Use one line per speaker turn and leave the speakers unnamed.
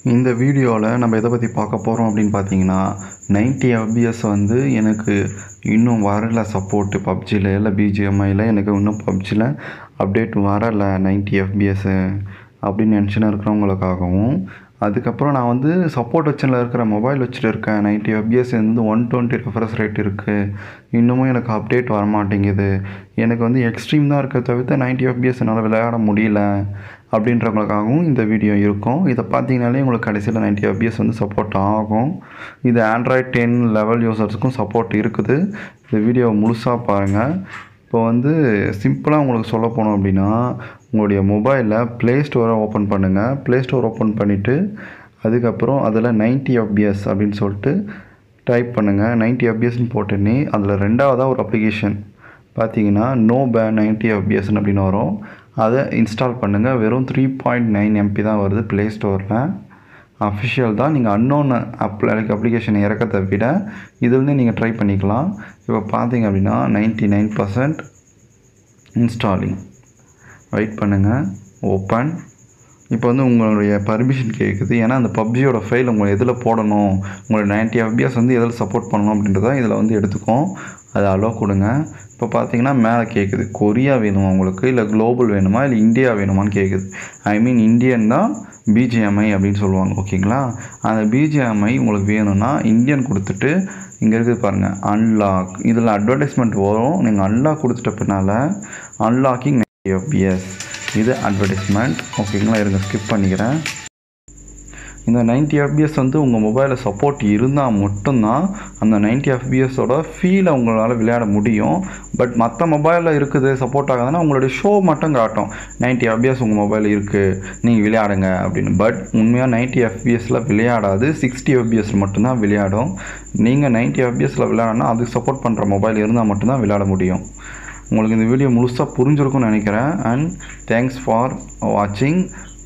இந்த வீடியோவில் நம்ம எதை பற்றி பார்க்க போகிறோம் அப்படின்னு பார்த்தீங்கன்னா 90 எஃபிஎஸ் வந்து எனக்கு இன்னும் வரல சப்போர்ட்டு பப்ஜியில் இல்லை பிஜிஎம்ஐயில் எனக்கு இன்னும் பப்ஜியில் அப்டேட் வரலை 90 எஃபிஎஸ்ஸு அப்படின்னு நினச்சின்னு இருக்கிறவங்களுக்காகவும் அதுக்கப்புறம் நான் வந்து சப்போர்ட் வச்சனில் இருக்கிற மொபைல் வச்சுட்டு இருக்கேன் 90 எஃபிஎஸ் வந்து ஒன் டுவெண்ட்டி ரெஃபரன்ஸ் ரேட் இருக்குது இன்னமும் எனக்கு அப்டேட் வர மாட்டேங்குது எனக்கு வந்து எக்ஸ்ட்ரீம் தான் இருக்க தவிர்த்து 90 எஃபிஎஸ் என்னால் விளையாட முடியல அப்படின்றவங்களுக்காகவும் இந்த வீடியோ இருக்கும் இதை பார்த்தீங்கனாலே உங்களுக்கு கடைசியில் 90 எஃபிஎஸ் வந்து சப்போர்ட் ஆகும் இது ஆண்ட்ராய்ட் டென் லெவல் யூசர்ஸுக்கும் சப்போர்ட் இருக்குது இந்த வீடியோ முழுசாக பாருங்கள் இப்போ வந்து சிம்பிளாக உங்களுக்கு சொல்ல போனோம் அப்படின்னா உங்களுடைய மொபைலில் ப்ளே ஸ்டோரை ஓப்பன் பண்ணுங்கள் ப்ளே ஸ்டோர் ஓப்பன் பண்ணிவிட்டு அதுக்கப்புறம் அதில் 90 எஃபிஎஸ் அப்படின்னு சொல்லிட்டு டைப் பண்ணுங்கள் 90 எஃபிஎஸ்ன்னு போட்டுன்னு அதில் ரெண்டாவதாக ஒரு அப்ளிகேஷன் பார்த்தீங்கன்னா நோ பே 90 எஃபிஎஸ்ன்னு அப்படின்னு வரும் அதை இன்ஸ்டால் பண்ணுங்கள் வெறும் த்ரீ பாயிண்ட் நைன் எம்பி தான் வருது ப்ளே ஸ்டோரில் அஃபிஷியல் தான் நீங்கள் அன்னோன் அப்ளை அப்ளிகேஷன் இறக்கத்தை விட இதுலேருந்து நீங்கள் ட்ரை பண்ணிக்கலாம் இப்போ பார்த்தீங்க அப்படின்னா ninety nine percent installing wait பண்ணுங்கள் ஓப்பன் இப்போ வந்து உங்களுடைய பர்மிஷன் கேட்குது ஏன்னா அந்த பப்ஜியோட ஃபைல் உங்களை எதில் போடணும் உங்களோட 90 எஃபிஎஸ் வந்து எதில் சப்போர்ட் பண்ணணும் அப்படின்றத இதில் வந்து எடுத்துக்கும் அதை அலோ கொடுங்க இப்போ பார்த்தீங்கன்னா மேலே கேட்குது கொரியா வேணுமா உங்களுக்கு இல்லை குளோபல் வேணுமா இல்லை இந்தியா வேணுமான்னு கேட்குது ஐ மீன் இந்தியன் தான் பிஜிஎம்ஐ அப்படின்னு சொல்லுவாங்க ஓகேங்களா அந்த பிஜிஎம்ஐ உங்களுக்கு வேணும்னா இந்தியன் கொடுத்துட்டு இங்கே இருக்குது பாருங்கள் அன்லாக் இதில் அட்வர்டைஸ்மெண்ட் வரும் நீங்கள் அன்லாக் கொடுத்துட்ட பின்னால் அன்லாக்கிங் எஃபிஎஸ் இது அட்வர்டைஸ்மெண்ட் ஓகேங்களா இருங்க ஸ்கிப் பண்ணிக்கிறேன் இந்த 90 எஃபிஎஸ் வந்து உங்கள் மொபைலில் சப்போர்ட் இருந்தால் மட்டும்தான் அந்த 90 எஃபிஎஸோட ஃபீலை உங்களால் விளையாட முடியும் பட் மற்ற மொபைலில் இருக்குது சப்போர்ட் ஆகாதுன்னா உங்களுடைய ஷோ மட்டும் காட்டும் 90 எஃபிஎஸ் உங்கள் மொபைல் இருக்குது நீங்கள் விளையாடுங்க அப்படின்னு பட் உண்மையாக 90 எஃபிஎஸில் விளையாடாது சிக்ஸ்டி எஃபிஎஸ் மட்டும்தான் விளையாடும் நீங்கள் 90 எஃபிஎஸில் விளையாடனா அதுக்கு சப்போர்ட் பண்ணுற மொபைல் இருந்தால் மட்டும்தான் விளையாட முடியும் உங்களுக்கு இந்த வீடியோ முழுசாக புரிஞ்சிருக்கும்னு நினைக்கிறேன் அண்ட் தேங்க்ஸ் ஃபார் வாட்சிங்